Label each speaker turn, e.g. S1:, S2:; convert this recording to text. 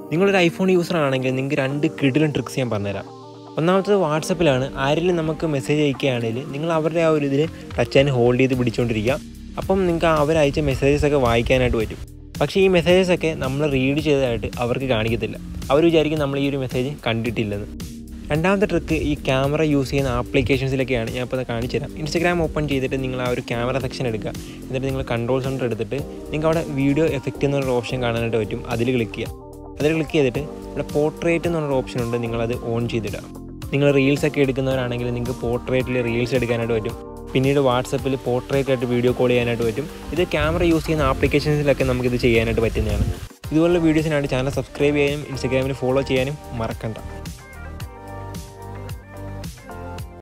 S1: നിങ്ങളൊരു iPhone user ആണെങ്കിൽ നിങ്ങൾക്ക് രണ്ട് കിടിലൻ ട്രിക്സ് ഞാൻ പറഞ്ഞുതരാം ഒന്നാമത്തത് വാട്സപ്പിലാണ് ആരെങ്കിലും നമുക്ക് മെസ്സേജ് അയക്കുകയാണെങ്കിൽ നിങ്ങൾ അവരുടെ ആ ഒരു ഇതിൽ ടച്ച് ആൻഡ് ഹോൾഡ് ചെയ്ത് പിടിച്ചുകൊണ്ടിരിക്കുക അപ്പം നിങ്ങൾക്ക് അവരയച്ച മെസ്സേജസ് ഒക്കെ വായിക്കാനായിട്ട് പറ്റും പക്ഷേ ഈ മെസ്സേജസ് ഒക്കെ നമ്മൾ റീഡ് ചെയ്തതായിട്ട് അവർക്ക് കാണിക്കത്തില്ല അവർ വിചാരിക്കും നമ്മൾ ഈ ഒരു മെസ്സേജ് കണ്ടിട്ടില്ലെന്ന് രണ്ടാമത്തെ ട്രിക്ക് ഈ ക്യാമറ യൂസ് ചെയ്യുന്ന ആപ്ലിക്കേഷൻസിലൊക്കെയാണ് ഞാൻ ഇപ്പോൾ കാണിച്ചു തരാം ഇൻസ്റ്റഗ്രാം ഓപ്പൺ ചെയ്തിട്ട് നിങ്ങൾ ആ ഒരു ക്യാമറ സെക്ഷൻ എടുക്കുക എന്നിട്ട് നിങ്ങൾ കൺട്രോൾ സെൻറ്റർ എടുത്തിട്ട് നിങ്ങൾക്ക് അവിടെ വീഡിയോ എഫക്റ്റ് എന്നൊരു ഓപ്ഷൻ കാണാനായിട്ട് പറ്റും അതിൽ ക്ലിക്ക് ചെയ്യുക അതിൽ ക്ലിക്ക് ചെയ്തിട്ട് ഇവിടെ പോർട്രേറ്റ് എന്നുള്ളൊരു ഓപ്ഷൻ ഉണ്ട് നിങ്ങളത് ഓൺ ചെയ്തിടുക നിങ്ങൾ റീൽസ് ഒക്കെ എടുക്കുന്നവരാണെങ്കിൽ നിങ്ങൾക്ക് പോർട്രേറ്റിൽ റീൽസ് എടുക്കാനായിട്ട് പറ്റും പിന്നീട് വാട്സപ്പിൽ പോർട്രേറ്റ് ആയിട്ട് വീഡിയോ കോൾ ചെയ്യാനായിട്ട് പറ്റും ഇത് ക്യാമറ യൂസ് ചെയ്യുന്ന ആപ്ലിക്കേഷൻസിലൊക്കെ നമുക്കിത് ചെയ്യാനായിട്ട് പറ്റുന്നതാണ് ഇതുപോലുള്ള വീഡിയോസിനായിട്ട് ചാനൽ സബ്സ്ക്രൈബ് ചെയ്യാനും ഇൻസ്റ്റാഗ്രാമിൽ ഫോളോ ചെയ്യാനും മറക്കണ്ട